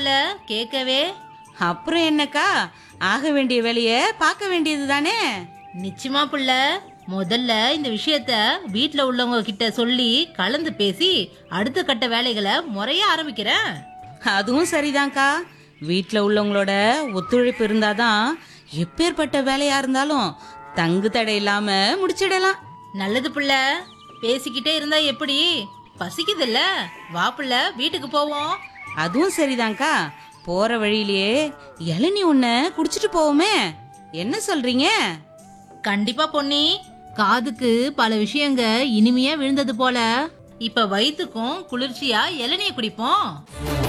புள்ள கேட்கவே அப்புறம் என்னக்கா ஆக வேண்டிய வேலையை பார்க்க வேண்டியது தானே நிச்சயமா புள்ள முதல்ல இந்த விஷயத்த வீட்ல உள்ளவங்க கிட்ட சொல்லி கலந்து பேசி அடுத்த கட்ட வேலைகளை முறையா ஆரம்பிக்கிறேன் அதுவும் சரிதான்க்கா வீட்டில் உள்ளவங்களோட ஒத்துழைப்பு இருந்தாதான் எப்பேற்பட்ட வேலையா இருந்தாலும் தங்கு தடை இல்லாம முடிச்சிடலாம் நல்லது புள்ள பேசிக்கிட்டே இருந்தா எப்படி பசிக்குதுல்ல வா புள்ள வீட்டுக்கு போவோம் அதுவும் சரிதான்க்கா போற வழியிலேயே இளநீ ஒண்ண குடிச்சிட்டு போவோமே என்ன சொல்றீங்க கண்டிப்பா பொன்னி காதுக்கு பல விஷயங்க இனிமையா விழுந்தது போல இப்ப வயித்துக்கும் குளிர்ச்சியா இளநீய குடிப்போம்